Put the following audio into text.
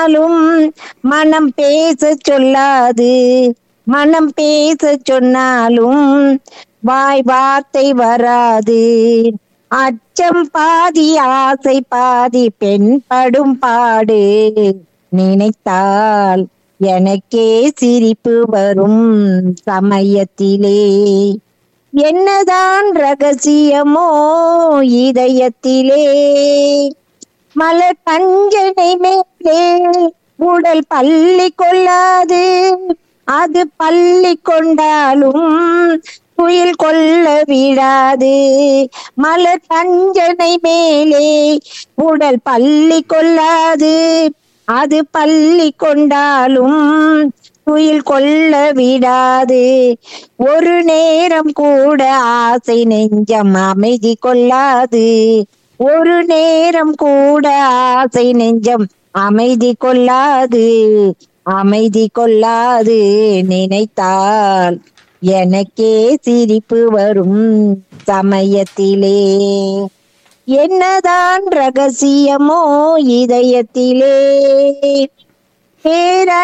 சொன்னாலும் மனம் பேச சொல்லாது மனம் பேச சொன்னாலும் வாய் வார்த்தை வராது அச்சம் பாதி ஆசை பாதி பெண் படும் பாடு நினைத்தால் எனக்கே சிரிப்பு வரும் சமயத்திலே என்னதான் ரகசியமோ இதயத்திலே மலர் பஞ்சனை மேலே உடல் பள்ளி கொள்ளாது அது பள்ளி கொண்டாலும் துயில் கொள்ள விடாது மலர் பஞ்சனை மேலே உடல் பள்ளி கொள்ளாது அது பள்ளி கொண்டாலும் துயில் கொள்ள விடாது ஒரு நேரம் கூட ஆசை நெஞ்சம் அமைதி கொள்ளாது ஒரு நேரம் கூட ஆசை நெஞ்சம் அமைதி கொள்ளாது அமைதி கொள்ளாது நினைத்தால் எனக்கே சிரிப்பு வரும் சமயத்திலே என்னதான் ரகசியமோ இதயத்திலே பேர